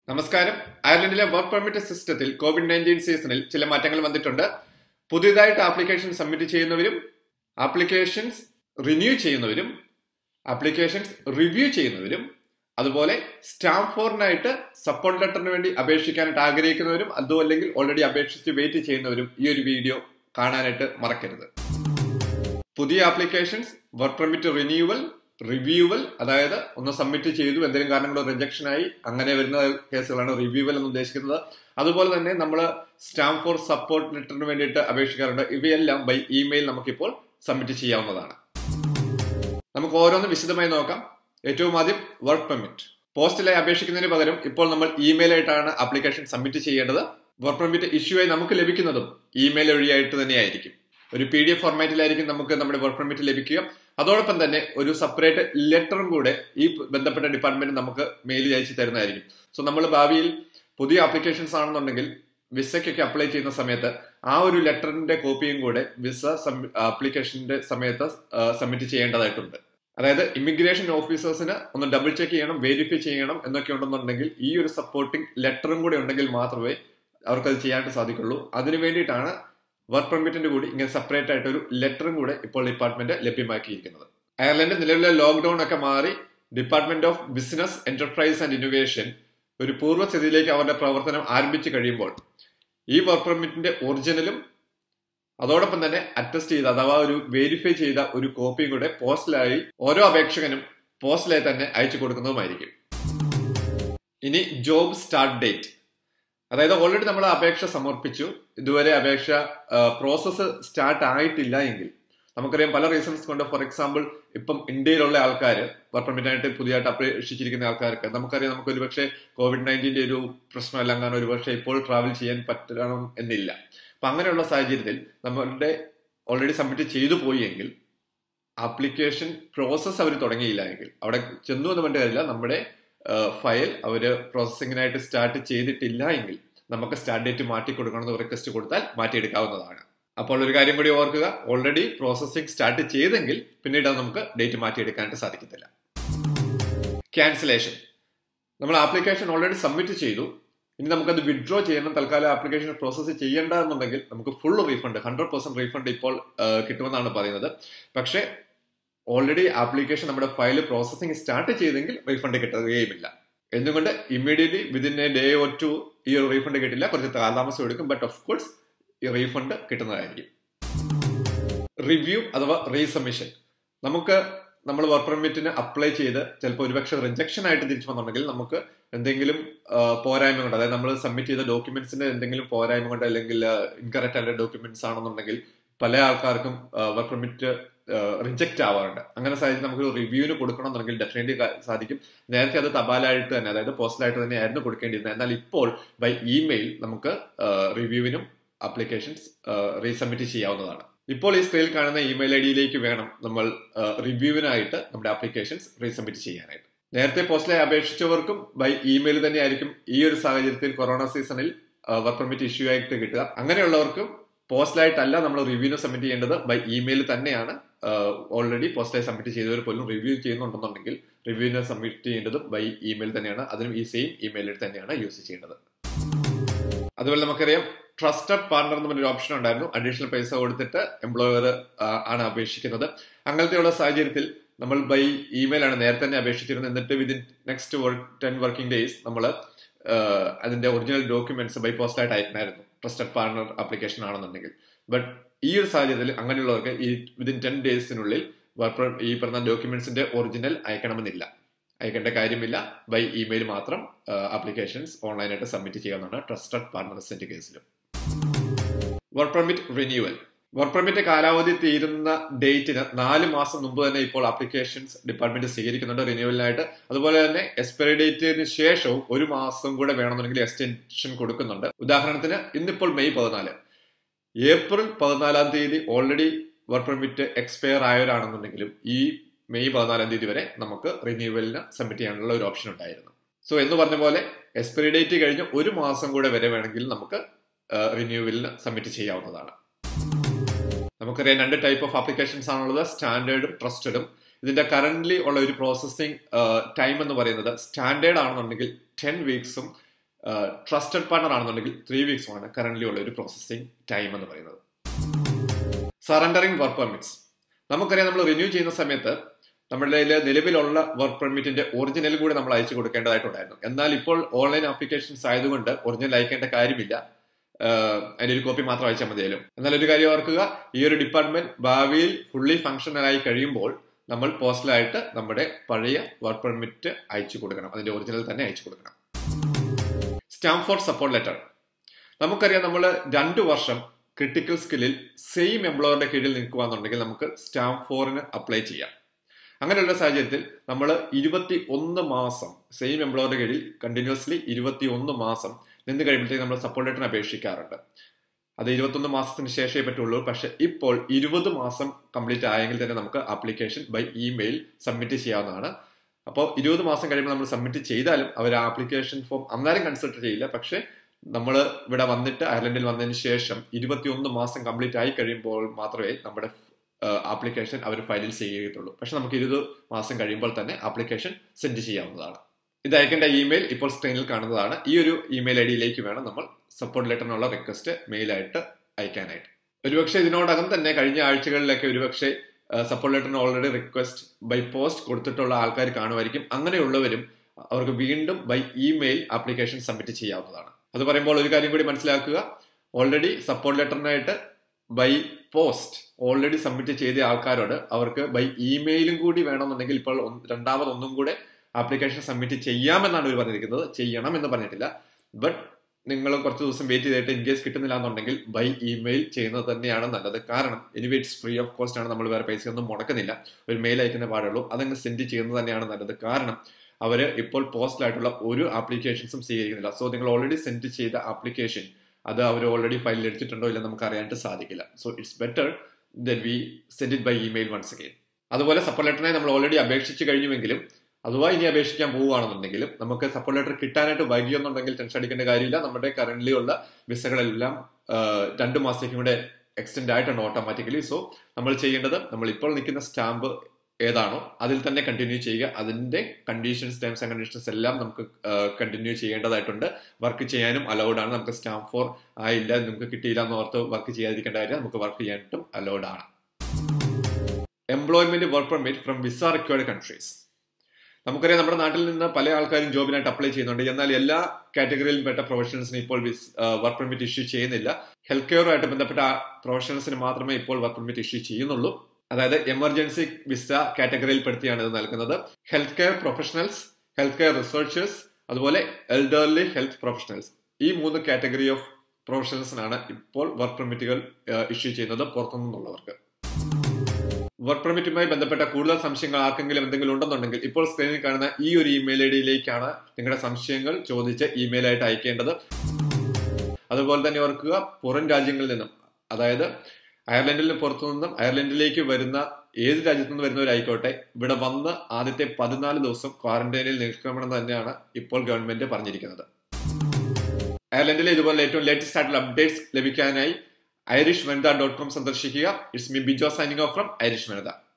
നമസ്കാരം അയർലൻഡിലെ work permit സിസ്റ്റത്തിൽ കോവിഡ് നയൻറ്റീൻ സീസണിൽ ചില മാറ്റങ്ങൾ വന്നിട്ടുണ്ട് പുതിയതായിട്ട് ആപ്ലിക്കേഷൻ സബ്മിറ്റ് ചെയ്യുന്നവരും ആപ്ലിക്കേഷൻസ് റിന്യൂ ചെയ്യുന്നവരും ആപ്ലിക്കേഷൻസ് റിവ്യൂ ചെയ്യുന്നവരും അതുപോലെ സ്റ്റാമ്പ് ഫോറിനായിട്ട് സപ്പോർട്ട് ലെറ്ററിന് വേണ്ടി അപേക്ഷിക്കാനായിട്ട് ആഗ്രഹിക്കുന്നവരും അതും അല്ലെങ്കിൽ ഓൾറെഡി അപേക്ഷിച്ച് വെയിറ്റ് ചെയ്യുന്നവരും ഈ ഒരു വീഡിയോ കാണാനായിട്ട് മറക്കരുത് പുതിയ applications work permit renewal reviewal അതായത് ഒന്ന് സബ്മിറ്റ് ചെയ്തു എന്തെങ്കിലും കാരണം കൊണ്ട് റിജക്ഷൻ ആയി അങ്ങനെ വരുന്ന കേസുകളാണ് റിവ്യൂവൽ എന്ന് ഉദ്ദേശിക്കുന്നത് അതുപോലെ തന്നെ നമ്മൾ സ്റ്റാമ്പ് ഫോർ സപ്പോർട്ട് ലെറ്ററിന് വേണ്ടിയിട്ട് അപേക്ഷിക്കാറുണ്ട് ഇവയെല്ലാം ബൈ ഇമെയിൽ നമുക്കിപ്പോൾ സബ്മിറ്റ് ചെയ്യാവുന്നതാണ് നമുക്ക് ഓരോന്ന് വിശദമായി നോക്കാം ഏറ്റവും ആദ്യം വർക്ക് പെർമിറ്റ് പോസ്റ്റിലായി അപേക്ഷിക്കുന്നതിന് പകരം ഇപ്പോൾ നമ്മൾ ഇമെയിൽ ആയിട്ടാണ് ആപ്ലിക്കേഷൻ സബ്മിറ്റ് ചെയ്യേണ്ടത് വർക്ക് പെർമിറ്റ് ഇഷ്യൂ ആയി നമുക്ക് ലഭിക്കുന്നതും ഇമെയിൽ വഴിയായിട്ട് തന്നെയായിരിക്കും ഒരു പി ഡി എഫ് ഫോർമാറ്റിലായിരിക്കും നമുക്ക് നമ്മുടെ വർക്ക് പെർമിറ്റ് ലഭിക്കുക അതോടൊപ്പം തന്നെ ഒരു സെപ്പറേറ്റ് ലെറ്ററും കൂടെ ഈ ബന്ധപ്പെട്ട ഡിപ്പാർട്ട്മെന്റ് നമുക്ക് മെയിൽ അയച്ചു തരുന്നതായിരിക്കും സോ നമ്മൾ ഭാവിയിൽ പുതിയ ആപ്ലിക്കേഷൻസ് ആണെന്നുണ്ടെങ്കിൽ വിസയ്ക്കൊക്കെ അപ്ലൈ ചെയ്യുന്ന സമയത്ത് ആ ഒരു ലെറ്ററിന്റെ കോപ്പിയും കൂടെ വിസ ആപ്ലിക്കേഷന്റെ സമയത്ത് സബ്മിറ്റ് ചെയ്യേണ്ടതായിട്ടുണ്ട് അതായത് ഇമിഗ്രേഷൻ ഓഫീസേഴ്സിന് ഒന്ന് ഡബിൾ ചെക്ക് ചെയ്യണം വെരിഫൈ ചെയ്യണം എന്നൊക്കെ ഉണ്ടെന്നുണ്ടെങ്കിൽ ഈ ഒരു സപ്പോർട്ടിംഗ് ലെറ്ററും കൂടെ ഉണ്ടെങ്കിൽ മാത്രമേ അവർക്കത് ചെയ്യാനായിട്ട് സാധിക്കുള്ളൂ അതിനു വേണ്ടിയിട്ടാണ് വർക്ക് പെർമിറ്റിന്റെ കൂടി ഇങ്ങനെ സെപ്പറേറ്റ് ആയിട്ട് ഒരു ലെറ്ററും കൂടെ ഇപ്പോൾ ഡിപ്പാർട്ട്മെന്റ് ലഭ്യമാക്കിയിരിക്കുന്നത് അയർലൻഡ് നിലവിലെ ലോക്ക്ഡൌൺ ഒക്കെ മാറി department of business enterprise and innovation ഒരു പൂർവ്വസ്ഥിതിയിലേക്ക് അവരുടെ പ്രവർത്തനം ആരംഭിച്ചു കഴിയുമ്പോൾ ഈ വർക്ക് പെർമിറ്റിന്റെ ഒറിജിനലും അതോടൊപ്പം തന്നെ അറ്റസ്റ്റ് ചെയ്ത അഥവാ ഒരു വെരിഫൈ ചെയ്ത ഒരു കോപ്പിയും കൂടെ പോസ്റ്റലായി ഓരോ അപേക്ഷകനും പോസ്റ്റലായി തന്നെ അയച്ചു കൊടുക്കുന്നതുമായിരിക്കും ഇനി ജോബ് സ്റ്റാർട്ട് ഡേറ്റ് അതായത് ഓൾറെഡി നമ്മൾ അപേക്ഷ സമർപ്പിച്ചു ഇതുവരെ അപേക്ഷ പ്രോസസ്സ് സ്റ്റാർട്ട് ആയിട്ടില്ല എങ്കിൽ നമുക്കറിയാം പല റീസൺസ് കൊണ്ട് ഫോർ എക്സാമ്പിൾ ഇപ്പം ഇന്ത്യയിലുള്ള ആൾക്കാർ വർക്ക് പെർമിറ്റായിട്ട് പുതിയതായിട്ട് അപേക്ഷിച്ചിരിക്കുന്ന ആൾക്കാർക്ക് നമുക്കറിയാം നമുക്ക് ഒരുപക്ഷെ കോവിഡ് നയൻറ്റീൻ്റെ ഒരു പ്രശ്നമല്ല കാരണം ഒരുപക്ഷെ ഇപ്പോൾ ട്രാവൽ ചെയ്യാൻ പറ്റണം എന്നില്ല അപ്പൊ അങ്ങനെയുള്ള സാഹചര്യത്തിൽ നമ്മളുടെ ഓൾറെഡി സബ്മിറ്റ് ചെയ്തു പോയി എങ്കിൽ ആപ്ലിക്കേഷൻ പ്രോസസ്സ് അവർ തുടങ്ങിയില്ല എങ്കിൽ അവിടെ ചെന്നു എന്ന് പറഞ്ഞ കാര്യമില്ല നമ്മുടെ ഫയൽ അവർ പ്രോസസ്സിങ്ങിനായിട്ട് സ്റ്റാർട്ട് ചെയ്തിട്ടില്ല എങ്കിൽ നമുക്ക് സ്റ്റാർട്ട് ഡേറ്റ് മാറ്റി കൊടുക്കണമെന്ന് റിക്വസ്റ്റ് കൊടുത്താൽ മാറ്റിയെടുക്കാവുന്നതാണ് അപ്പോൾ ഒരു കാര്യം കൂടി ഓർക്കുക ഓൾറെഡി പ്രോസസ്സിംഗ് സ്റ്റാർട്ട് ചെയ്തെങ്കിൽ പിന്നീട് അത് നമുക്ക് ഡേറ്റ് മാറ്റിയെടുക്കാനായിട്ട് സാധിക്കത്തില്ല ക്യാൻസലേഷൻ നമ്മൾ ആപ്ലിക്കേഷൻ ഓൾറെഡി സബ്മിറ്റ് ചെയ്തു ഇനി നമുക്കത് വിഡ്രോ ചെയ്യണം തൽക്കാലം ആപ്ലിക്കേഷൻ പ്രോസസ്സ് ചെയ്യേണ്ട എന്നുണ്ടെങ്കിൽ നമുക്ക് full refund hundred percent refund ഇപ്പോൾ കിട്ടുമെന്നാണ് പറയുന്നത് പക്ഷേ ഓൾറെഡി ആപ്ലിക്കേഷൻ നമ്മുടെ ഫയൽ പ്രോസസ്സിംഗ് സ്റ്റാർട്ട് ചെയ്തെങ്കിൽ റീഫണ്ട് കിട്ടുകയുമില്ല എന്തുകൊണ്ട് immediately within a day or two ഈ ഒരു റീഫണ്ട് കിട്ടില്ല കുറച്ച് കാലതാമസം എടുക്കും ബട്ട് ഓഫ് കോഴ്സ് ഈ റീഫണ്ട് കിട്ടുന്നതായിരിക്കും റിവ്യൂ അഥവാ റീസബ്മിഷൻ നമുക്ക് നമ്മൾ വർക്ക് പെർമിറ്റിന് അപ്ലൈ ചെയ്ത് ചിലപ്പോൾ ഒരുപക്ഷെ റിജക്ഷൻ ആയിട്ട് തിരിച്ചു വന്നിട്ടുണ്ടെങ്കിൽ നമുക്ക് എന്തെങ്കിലും പോരായ്മ കൊണ്ട് അതായത് നമ്മൾ സബ്മിറ്റ് ചെയ്ത ഡോക്യുമെന്റ്സിന്റെ എന്തെങ്കിലും പോരായ്മ കൊണ്ട് അല്ലെങ്കിൽ ഇൻകറക്റ്റ് ആയ ഡോക്യുമെന്റ്സ് ആണെന്നുണ്ടെങ്കിൽ പല ആൾക്കാർക്കും വർക്ക് പെർമിറ്റ് റിജക്റ്റ് ആവാറുണ്ട് അങ്ങനെ സാഹചര്യം നമുക്ക് റിവ്യൂവിന് കൊടുക്കണമെന്നുണ്ടെങ്കിൽ ഡെഫിനറ്റ്ലി സാധിക്കും നേരത്തെ അത് തപാലായിട്ട് തന്നെ അതായത് പോസ്റ്റലായിട്ട് തന്നെ ആയിരുന്നു കൊടുക്കേണ്ടിയിരുന്നത് എന്നാൽ ഇപ്പോൾ ബൈ ഇമെയിൽ നമുക്ക് റിവ്യൂവിനും ആപ്ലിക്കേഷൻസ് റീസബ്മിറ്റ് ചെയ്യാവുന്നതാണ് ഇപ്പോൾ ഈ സ്ക്രീനിൽ കാണുന്ന ഇമെയിൽ ഐ ഡിയിലേക്ക് വേണം നമ്മൾ റിവ്യൂവിനായിട്ട് നമ്മുടെ ആപ്ലിക്കേഷൻസ് റീസബ്മിറ്റ് ചെയ്യാനായിട്ട് നേരത്തെ പോസ്റ്റിലായി അപേക്ഷിച്ചവർക്കും ബൈ ഇമെയിൽ തന്നെയായിരിക്കും ഈ ഒരു സാഹചര്യത്തിൽ കൊറോണ സീസണിൽ വർക്ക് പെർമിറ്റ് ഇഷ്യൂ ആയിട്ട് കിട്ടുക അങ്ങനെയുള്ളവർക്കും പോസ്റ്റലായിട്ടല്ല നമ്മൾ റിവ്യൂവിന് സബ്മിറ്റ് ചെയ്യേണ്ടത് ബൈ ഇമെയിൽ തന്നെയാണ് ഓൾറെഡി പോസ്റ്റലായി സബ്മിറ്റ് ചെയ്തവർ പോലും റിവ്യൂ ചെയ്യുന്നുണ്ടെന്നുണ്ടെങ്കിൽ റിവ്യൂവിന് സബ്മിറ്റ് ചെയ്യേണ്ടതും ബൈ ഇമെയിൽ തന്നെയാണ് അതിനും ഈ സെയിം ഇമെയിലിൽ തന്നെയാണ് യൂസ് ചെയ്യേണ്ടത് അതുപോലെ നമുക്കറിയാം ട്രസ്റ്റഡ് പാർട്ണർ എന്ന് പറഞ്ഞൊരു ഓപ്ഷൻ ഉണ്ടായിരുന്നു അഡീഷണൽ പൈസ കൊടുത്തിട്ട് എംപ്ലോയർ ആണ് അപേക്ഷിക്കുന്നത് അങ്ങനത്തെയുള്ള സാഹചര്യത്തിൽ നമ്മൾ ബൈ ഇമെയിൽ ആണ് നേരത്തെ തന്നെ അപേക്ഷിച്ചിരുന്നത് എന്നിട്ട് within next ten working days നമ്മൾ അതിന്റെ ഒറിജിനൽ ഡോക്യുമെന്റ്സ് ബൈ പോസ്റ്റായിട്ട് അയക്കണമായിരുന്നു ട്രസ്റ്റഡ് പാർട്ണർ ആപ്ലിക്കേഷൻ ആണെന്നുണ്ടെങ്കിൽ ബട്ട് ഈ ഒരു സാഹചര്യത്തിൽ അങ്ങനെയുള്ളവർക്ക് ഈ വിതിൻ ടെൻ ഡേയ്സിനുള്ളിൽ ഈ പറഞ്ഞ ഡോക്യുമെന്റ്സിന്റെ ഒറിജിനൽ അയക്കണമെന്നില്ല അയക്കേണ്ട കാര്യമില്ല ബൈ ഇമെയിൽ മാത്രം ആപ്ലിക്കേഷൻസ് ഓൺലൈനായിട്ട് സബ്മിറ്റ് ചെയ്യാവുന്നതാണ് ട്രസ്റ്റഡ് പാർട്ണർസിന്റെ കേസിലും work permit renewal work permit കാലാവധി തീരുന്ന ഡേറ്റിന് നാല് മാസം മുമ്പ് തന്നെ ഇപ്പോൾ ആപ്ലിക്കേഷൻസ് ഡിപ്പാർട്ട്മെന്റ് സ്വീകരിക്കുന്നുണ്ട് റിന്യൂവലിനായിട്ട് അതുപോലെ തന്നെ എക്സ്പയറി ഡേറ്റിന് ശേഷവും ഒരു മാസം കൂടെ വേണമെന്നുണ്ടെങ്കിൽ എക്സ്റ്റൻഷൻ കൊടുക്കുന്നുണ്ട് ഉദാഹരണത്തിന് ഇന്നിപ്പോൾ മെയ് പതിനാല് ഏപ്രിൽ പതിനാലാം തീയതി ഓൾറെഡി വർക്ക് പെർമിറ്റ് എക്സ്പയർ ആയവരാണെന്നുണ്ടെങ്കിലും ഈ മെയ് പതിനാലാം തീയതി വരെ നമുക്ക് റിന്യൂവലിന് സബ്മിറ്റ് ചെയ്യാനുള്ള ഒരു ഓപ്ഷൻ ഉണ്ടായിരുന്നു സോ എന്ന് പറഞ്ഞ പോലെ എക്സ്പയറി ഡേറ്റ് കഴിഞ്ഞ് ഒരു മാസം കൂടെ വരെ വേണമെങ്കിൽ നമുക്ക് റിന്യൂവലിന് സബ്മിറ്റ് ചെയ്യാവുന്നതാണ് നമുക്കറിയാം രണ്ട് ടൈപ്പ് ഓഫ് ആപ്ലിക്കേഷൻസ് ആണുള്ളത് സ്റ്റാൻഡേർഡും ട്രസ്റ്റഡും ഇതിന്റെ കറന്റ് ഉള്ള ഒരു പ്രോസസ്സിംഗ് ടൈം എന്ന് പറയുന്നത് സ്റ്റാൻഡേർഡ് ആണെന്നുണ്ടെങ്കിൽ ടെൻ വീക്സും ട്രസ്റ്റഡ് പാർട്ണർ ആണെന്നുണ്ടെങ്കിൽ ത്രീ വീക്സ് ആണ് കറന്റ് ഉള്ള ഒരു പ്രോസസ്സിംഗ് ടൈം എന്ന് പറയുന്നത് സറണ്ടറിങ് വർക്ക് പെർമിറ്റ്സ് നമുക്കറിയാം നമ്മൾ റിന്യൂ ചെയ്യുന്ന സമയത്ത് നമ്മുടെ നിലവിലുള്ള വർക്ക് പെർമിറ്റിന്റെ ഒറിജിനൽ കൂടി നമ്മൾ അയച്ചു കൊടുക്കേണ്ടതായിട്ടുണ്ടായിരുന്നു എന്നാൽ ഇപ്പോൾ ഓൺലൈൻ ആപ്ലിക്കേഷൻസ് ആയതുകൊണ്ട് ഒറിജിനൽ അയക്കേണ്ട കാര്യമില്ല അതിന്റെ ഒരു കോപ്പി മാത്രം അയച്ചാൽ മതിയാലും എന്നാൽ ഒരു കാര്യം ഓർക്കുക ഈ ഒരു ഡിപ്പാർട്ട്മെന്റ് ഭാവിയിൽ ഫുള്ളി ഫംഗ്ഷണലായി കഴിയുമ്പോൾ നമ്മൾ പോസ്റ്റലായിട്ട് നമ്മുടെ പഴയ വർക്ക് പെർമിറ്റ് അയച്ചു കൊടുക്കണം അതിന്റെ ഒറിജിനൽ തന്നെ അയച്ചു കൊടുക്കണം സ്റ്റാമ്പ് ഫോർ സപ്പോർട്ട് ലെറ്റർ നമുക്കറിയാം നമ്മൾ രണ്ടു വർഷം ക്രിട്ടിക്കൽ സ്കില്ലിൽ സെയിം എംപ്ലോയറുടെ കീഴിൽ നിൽക്കുകയാണെന്നുണ്ടെങ്കിൽ നമുക്ക് സ്റ്റാമ്പ് ഫോറിന് അപ്ലൈ ചെയ്യാം അങ്ങനെയുള്ള സാഹചര്യത്തിൽ നമ്മൾ ഇരുപത്തി ഒന്ന് മാസം സെയിം എംപ്ലോയറുടെ കീഴിൽ കണ്ടിന്യൂസ്ലി ഇരുപത്തി ഒന്ന് മാസം നിന്ന് കഴിയുമ്പോഴത്തേക്ക് നമ്മൾ സപ്പോർട്ട് ലെറ്ററിന് അപേക്ഷിക്കാറുണ്ട് അത് ഇരുപത്തൊന്ന് മാസത്തിന് ശേഷമേ പറ്റുള്ളൂ പക്ഷെ ഇപ്പോൾ ഇരുപത് മാസം കംപ്ലീറ്റ് ആയെങ്കിൽ തന്നെ നമുക്ക് ആപ്ലിക്കേഷൻ ബൈ ഇമെയിൽ സബ്മിറ്റ് ചെയ്യാവുന്നതാണ് അപ്പോൾ ഇരുപത് മാസം കഴിയുമ്പോൾ നമ്മൾ സബ്മിറ്റ് ചെയ്താലും അവർ ആപ്ലിക്കേഷൻ ഫോം അന്നേരം കൺസിഡർ ചെയ്യില്ല പക്ഷെ നമ്മൾ ഇവിടെ വന്നിട്ട് അയർലൻഡിൽ വന്നതിന് ശേഷം ഇരുപത്തിയൊന്ന് മാസം കംപ്ലീറ്റ് ആയി കഴിയുമ്പോൾ മാത്രമേ നമ്മുടെ ആപ്ലിക്കേഷൻ അവർ ഫയലിൽ ചെയ്യത്തുള്ളൂ പക്ഷെ നമുക്ക് ഇരുപത് മാസം കഴിയുമ്പോൾ തന്നെ ആപ്ലിക്കേഷൻ സെൻഡ് ചെയ്യാവുന്നതാണ് ഇത് അയക്കേണ്ട ഇമെയിൽ ഇപ്പോൾ സ്ക്രീനിൽ കാണുന്നതാണ് ഈ ഒരു ഇമെയിൽ ഐ ഡിയിലേക്ക് വേണം നമ്മൾ സപ്പോർട്ട് ലെറ്ററിനുള്ള റിക്വസ്റ്റ് മെയിലായിട്ട് അയക്കാനായിട്ട് ഒരുപക്ഷെ ഇതിനോടകം തന്നെ കഴിഞ്ഞ ആഴ്ചകളിലൊക്കെ ഒരുപക്ഷെ സപ്പോർട്ട് ലെറ്ററിന് ഓൾറെഡി റിക്വസ്റ്റ് ബൈ പോസ്റ്റ് കൊടുത്തിട്ടുള്ള ആൾക്കാർ കാണുമായിരിക്കും അങ്ങനെയുള്ളവരും അവർക്ക് വീണ്ടും ബൈ ഇമെയിൽ ആപ്ലിക്കേഷൻ സബ്മിറ്റ് ചെയ്യാവുന്നതാണ് അത് പറയുമ്പോൾ ഒരു കാര്യം കൂടി മനസ്സിലാക്കുക ഓൾറെഡി സപ്പോർട്ട് ലെറ്ററിനായിട്ട് ബൈ പോസ്റ്റ് ഓൾറെഡി സബ്മിറ്റ് ചെയ്ത ആൾക്കാരോട് അവർക്ക് ബൈ ഇമെയിലും കൂടി വേണമെന്നുണ്ടെങ്കിൽ ഇപ്പോൾ രണ്ടാമത് ഒന്നും കൂടെ ആപ്ലിക്കേഷൻ സബ്മിറ്റ് ചെയ്യാമെന്നാണ് ഇവർ പറഞ്ഞിരിക്കുന്നത് ചെയ്യണം എന്ന് പറഞ്ഞിട്ടില്ല ബട്ട് നിങ്ങൾ കുറച്ച് ദിവസം വെയിറ്റ് ചെയ്തിട്ട് ഇൻ കേസ് കിട്ടുന്നില്ല എന്നുണ്ടെങ്കിൽ ബൈ ഇമെയിൽ ചെയ്യുന്നത് തന്നെയാണ് നല്ലത് കാരണം anyway it's free of cost ആണ് നമ്മൾ വേറെ പൈസ ഒന്നും മുടക്കുന്നില്ല ഒരു മെയിൽ അയക്കുന്ന പാടുള്ളൂ അതങ്ങ് സെൻഡ് ചെയ്യുന്നത് തന്നെയാണ് നല്ലത് കാരണം അവർ ഇപ്പോൾ പോസ്റ്റലായിട്ടുള്ള ഒരു ആപ്ലിക്കേഷൻസും സ്വീകരിക്കുന്നില്ല സോ നിങ്ങൾ ഓൾറെഡി സെൻഡ് ചെയ്ത ആപ്ലിക്കേഷൻ അത് അവർ ഓൾറെഡി ഫയലിൽ എടുത്തിട്ടുണ്ടോ ഇല്ല നമുക്ക് അറിയാനായിട്ട് സാധിക്കില്ല so it's better than we send it by email once again അതുപോലെ സപ്പോർട്ട് ലെറ്ററിനെ നമ്മൾ ഓൾറെഡി അപേക്ഷിച്ച് കഴിഞ്ഞുവെങ്കിലും അഥവാ ഇനി അപേക്ഷിക്കാൻ പോവുകയാണെന്നുണ്ടെങ്കിലും നമുക്ക് സപ്പോർട്ട് ലെറ്റർ കിട്ടാനായിട്ട് വൈകിയെന്നുണ്ടെങ്കിൽ ടെൻഷൻ അടിക്കേണ്ട കാര്യമില്ല നമ്മുടെ കറന്റ് ഉള്ള വിസകളെല്ലാം രണ്ടു മാസത്തേക്കും കൂടെ എക്സ്റ്റെൻഡ് ആയിട്ടുണ്ട് ഓട്ടോമാറ്റിക്കലി സോ നമ്മൾ ചെയ്യേണ്ടത് നമ്മൾ ഇപ്പോൾ നിൽക്കുന്ന സ്റ്റാമ്പ് ഏതാണോ അതിൽ തന്നെ കണ്ടിന്യൂ ചെയ്യുക അതിന്റെ കണ്ടീഷൻസ് ടേംസ് ആൻഡ് കണ്ടീഷൻസ് എല്ലാം നമുക്ക് കണ്ടിന്യൂ ചെയ്യേണ്ടതായിട്ടുണ്ട് വർക്ക് ചെയ്യാനും അലൗഡ് ആണ് നമുക്ക് സ്റ്റാമ്പ് ഫോർ ആയില്ല നമുക്ക് കിട്ടിയില്ല എന്ന് ഓർത്ത് വർക്ക് ചെയ്യാതിരിക്കേണ്ട കാര്യം നമുക്ക് വർക്ക് ചെയ്യാനായിട്ടും അലൗഡ് ആണ് employment work permit from visa required countries നമുക്കറിയാം നമ്മുടെ നാട്ടിൽ നിന്ന് പല ആൾക്കാരും ജോബിനായിട്ട് അപ്ലൈ ചെയ്യുന്നുണ്ട് എന്നാൽ എല്ലാ കാറ്റഗറിയിലും പെട്ട പ്രൊഫഷണൽസിന് ഇപ്പോൾ വർക്ക് പെർമിറ്റ് ഇഷ്യൂ ചെയ്യുന്നില്ല ഹെൽത്ത് കെയറുമായിട്ട് ബന്ധപ്പെട്ട പ്രൊഫഷണൽസിന് മാത്രമേ ഇപ്പോൾ വർക്ക് പെർമിറ്റ് ഇഷ്യൂ ചെയ്യുന്നുള്ളൂ അതായത് എമർജൻസി വിസ കാറ്റഗറിയിൽ പെടുത്തിയാണ് ഇത് നൽകുന്നത് health care professionals health care researchers അതുപോലെ എൽഡർലി ഹെൽത്ത് പ്രൊഫഷണൽസ് ഈ മൂന്ന് കാറ്റഗറി ഓഫ് പ്രൊഫഷണൽസിനാണ് ഇപ്പോൾ വർക്ക് പെർമിറ്റുകൾ ഇഷ്യൂ ചെയ്യുന്നത് പുറത്തുനിന്നുള്ളവർക്ക് വർക്ക് പെർമിറ്റുമായി ബന്ധപ്പെട്ട കൂടുതൽ സംശയങ്ങൾ ആർക്കെങ്കിലും എന്തെങ്കിലും ഉണ്ടെന്നുണ്ടെങ്കിൽ ഇപ്പോൾ സ്ക്രീനിൽ കാണുന്ന ഈ ഒരു ഇമെയിൽ ഐ ഡിയിലേക്കാണ് നിങ്ങളുടെ സംശയങ്ങൾ ചോദിച്ച് ഇമെയിൽ ആയിട്ട് അയക്കേണ്ടത് അതുപോലെ തന്നെ ഓർക്കുക പുറം രാജ്യങ്ങളിൽ നിന്നും അതായത് അയർലൻഡിൽ പുറത്തു നിന്നും അയർലൻഡിലേക്ക് വരുന്ന ഏത് രാജ്യത്തു നിന്ന് വരുന്നവരായിക്കോട്ടെ ഇവിടെ വന്ന് ആദ്യത്തെ പതിനാല് ദിവസം ക്വാറന്റൈനിൽ നിൽക്കണമെന്ന് തന്നെയാണ് ഇപ്പോൾ ഗവൺമെന്റ് പറഞ്ഞിരിക്കുന്നത് അയർലൻഡിലെ ഇതുപോലെ ഏറ്റവും ലേറ്റസ്റ്റ് ആയിട്ടുള്ള അപ്ഡേറ്റ്സ് ലഭിക്കാനായി irish വനിത ഡോട്ട് കോം സന്ദർശിക്കുക it's me Bijo signing off from irish Vanitha